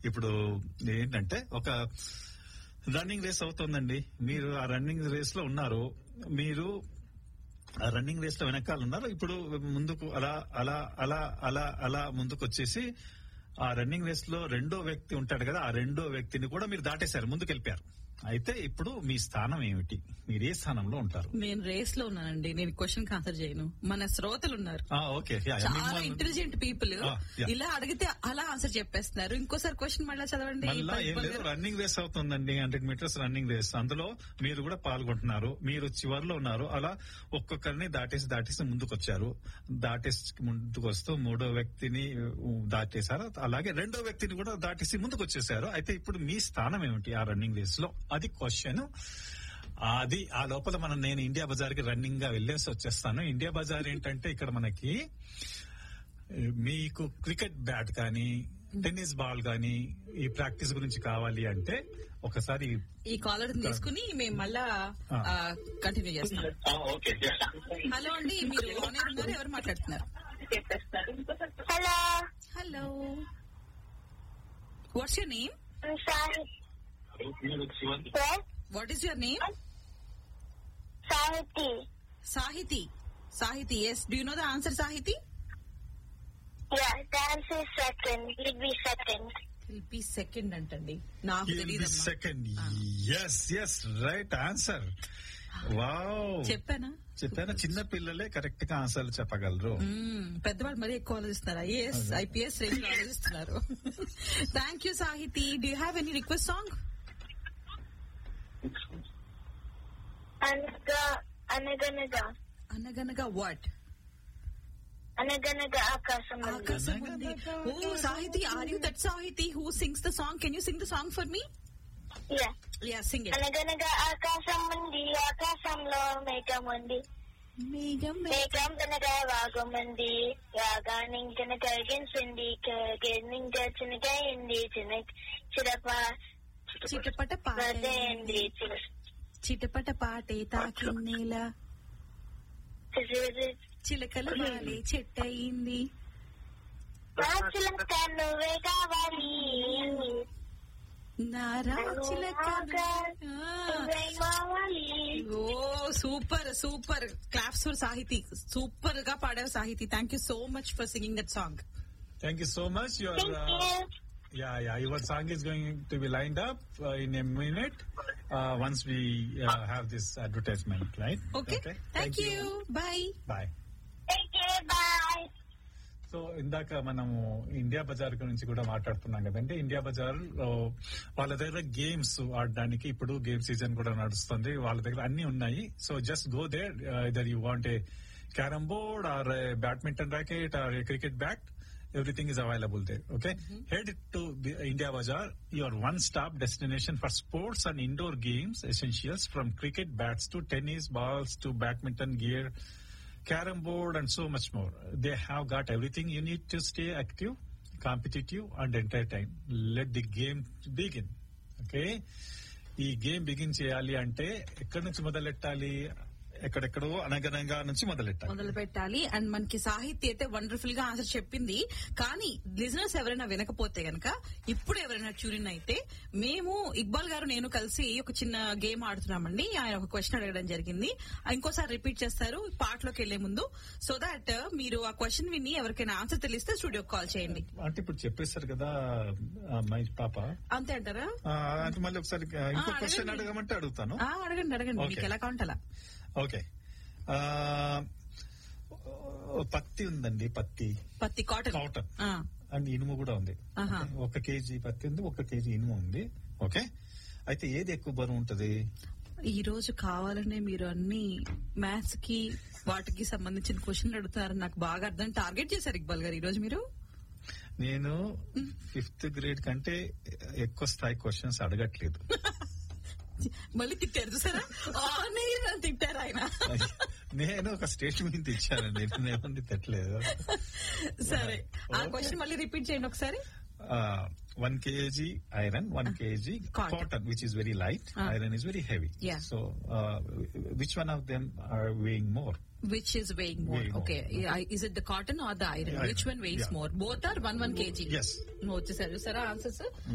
ఇప్పుడు ఏంటంటే ఒక రన్నింగ్ రేస్ అవుతుందండి మీరు ఆ రన్నింగ్ రేస్ లో ఉన్నారు మీరు ఆ రన్నింగ్ రేస్ లో వెనకాల ఉన్నారు ఇప్పుడు ముందుకు అలా అలా అలా అలా అలా ముందుకు వచ్చేసి ఆ రన్నింగ్ రేస్ లో రెండో వ్యక్తి ఉంటాడు కదా ఆ రెండో వ్యక్తిని కూడా మీరు దాటేశారు ముందుకు వెళ్ళిపోయారు అయితే ఇప్పుడు మీ స్థానం ఏమిటి మీరు ఏ స్థానంలో ఉంటారు నేను రేస్ లో ఉన్నానండి నేను క్వశ్చన్ ఆన్సర్ చేయను మన శ్రోతలు ఉన్నారు ఆ, ఓకే యా, యా, చాలా మిమ్మల్ని- ఇంటెలిజెంట్ పీపుల్ ఆ, యా. ఇలా అడిగితే అలా ఆన్సర్ చెప్పేస్తున్నారు ఇంకోసారి క్వశ్చన్ మళ్ళీ చదవండి మళ్ళా ఏం లేదు రన్నింగ్ రేస్ అవుతుందండి హండ్రెడ్ మీటర్స్ రన్నింగ్ రేస్ అందులో మీరు కూడా పాల్గొంటున్నారు మీరు చివరిలో ఉన్నారు అలా ఒక్కొక్కరిని దాటేసి దాటేసి ముందుకు వచ్చారు దాటేసి ముందుకు వస్తూ మూడో వ్యక్తిని ఉ, దాటేశారు అలాగే రెండో వ్యక్తిని కూడా దాటేసి ముందుకు వచ్చేసారు అయితే ఇప్పుడు మీ స్థానం ఏమిటి ఆ రన్నింగ్ రేస్ లో అది క్వశ్చన్ అది ఆ లోపల మనం నేను ఇండియా బజార్ కి రన్నింగ్ గా వెళ్ళేసి వచ్చేస్తాను ఇండియా బజార్ ఏంటంటే ఇక్కడ మనకి మీకు క్రికెట్ బ్యాట్ కానీ టెన్నిస్ బాల్ కానీ ఈ ప్రాక్టీస్ గురించి కావాలి అంటే ఒకసారి ఈ కాలర్ తీసుకుని మేము మళ్ళా ఆ. కంటిన్యూ చేస్తాం ఓకే హలో అండి మీరు ఆన్ ఎయిర్ ఉన్నారు ఎవరు మాట్లాడుతున్నారు hello hello what's your name Sahith what is your name Sahithi Sahithi Sahithi yes do you know the answer Sahithi yeah dance is second will be second will be second అంటండి నాకు తెలియదమ్మా second yes yes right answer wow చెప్పానా చెప్పాను చిన్న పిల్లలే correct గా ఆన్సర్లు చెప్పగలరు మ్మ్. పెద్దవాళ్ళు మరీ ఎక్కువ ఆలోచిస్తున్నారు ఐఏఎస్ ఐపీఎస్ రేంజ్ ఆలోచిస్తున్నారు thank you Sahithi do you have any request song అనగా అనగనగా అనగనగా వాట్ అనగనగా ఆకాశం ఉంది. ఆకాశం ఉంది oh Sahithi are you that Sahithi who sings the song can you sing the song for me yeah yeah sing it అనగనగా ఆకాశం ఉంది ఆకాశంలో మేఘం ఉంది మేఘం మేఘం కనుక వాగం ఉంది రాగాన్ని కనుక గించింది గిన్నింక చిన్నకైంది చిన్న చిరప చిటపట పదేంది పాట చిటపట పాటే తాకిన్నేల చిలకల వాలే చెట్టయింది చిలక నువ్వే కావాలి నారా చిలక నువ్వే కావాలి oh super super claps for Sahithi super గా పాడావు Sahithi thank you so much for singing that song thank you so much your Thank you. Yeah, yeah. Your song is going to be lined up uh, in a minute uh, once we uh, have this advertisement, right? Okay thank you bye Bye. Thank you. Bye. So ఇందాక మనము India Bazaar గురించి కూడా మాట్లాడుతున్నాం కదండి India Bazaar లో వాళ్ళ దగ్గర games ఆడడానికి ఇప్పుడు గేమ్ సీజన్ కూడా నడుస్తుంది వాళ్ళ దగ్గర అన్ని ఉన్నాయి సో జస్ట్ గో దేర్ ఇదర్ you want a carrom board or badminton racket or cricket bat everything is available there. Okay, head to the India Bazaar, your one-stop destination for sports and indoor games essentials from cricket bats to tennis balls to badminton gear, carom board, and so much more. They have got everything you need to stay active, competitive, and entertained. Let the game begin. Okay. ఈ game begin చేయాలి అంటే ఎక్కడి నుంచి మొదలెట్టాలి ఎక్కడెక్కడో అనగనగా నుంచి మొదలెట్టాలి మొదలు పెట్టాలి అండ్ మనకి సాహిత్య అయితే వండర్ఫుల్ గా ఆన్సర్ చెప్పింది కానీ లిజనర్స్ ఎవరైనా వినకపోతే గనక ఇప్పుడు ఎవరైనా ట్యూన్ అయితే మేము ఇక్బాల్ గారు నేను కలిసి ఒక చిన్న గేమ్ ఆడుతున్నామండి ఆయన ఒక క్వశ్చన్ అడగడం జరిగింది ఇంకోసారి రిపీట్ చేస్తారు పాటలోకి వెళ్లే ముందు సో దాట్ మీరు ఆ క్వశ్చన్ విని ఎవరికైనా ఆన్సర్ తెలిస్తే స్టూడియోకి కాల్ చేయండి అంటే ఇప్పుడు చెప్పేశారు కదా ఆ అమ్మాయి పాప అంతే అంటారా ఆ, అంటే మళ్ళీ ఒకసారి ఆ, ఇంకో ఆ, క్వశ్చన్ అడగండి. అడగమంటే అడుగుతాను ఆ, అడగండి అడగండి Okay. మీకు ఎలా కావాలి అలా ఓకే ఆ, ఓ పత్తి ఉందండి పత్తి పత్తి కాటన్ కాటన్ ఆ, అండ్ ఇనుము కూడా ఉంది ఆహా. ఓకే? ఒక కేజీ పత్తి ఉంది ఒక కేజీ ఇనుము ఉంది ఓకే అయితే ఏది ఎక్కువ బరువు ఉంటది ఈ రోజు కావాలనే మీరు అన్ని మ్యాథ్స్ కి వాటికి సంబంధించిన క్వశ్చన్లు అడుగుతున్నారు నాకు బాగా అర్థం టార్గెట్ చేశారు ఇక్బాల్ గారు ఈ రోజు మీరు నేను ఫిఫ్త్ గ్రేడ్ కంటే ఎక్కువ స్థాయి క్వశ్చన్స్ అడగట్లేదు మళ్ళీ తిట్టారు చూసారా ఆన్ ఎయిర్ అని తిట్టారు ఆయన నేను ఒక స్టేట్మెంట్ ఇచ్చానండి నేను ఏమని తిట్టలేదు సరే ఆ క్వశ్చన్ మళ్ళీ రిపీట్ చేయండి ఒకసారి one KG iron one KG Cotton. Cotton which is very light Ah. Iron is very heavy Yeah. So which one of them are weighing more which is weighing more Weighing more. Okay is it the cotton or the iron Iron. Which one weights Yeah. More both are one one KG Yes. వచ్చేసారు చూసారా answers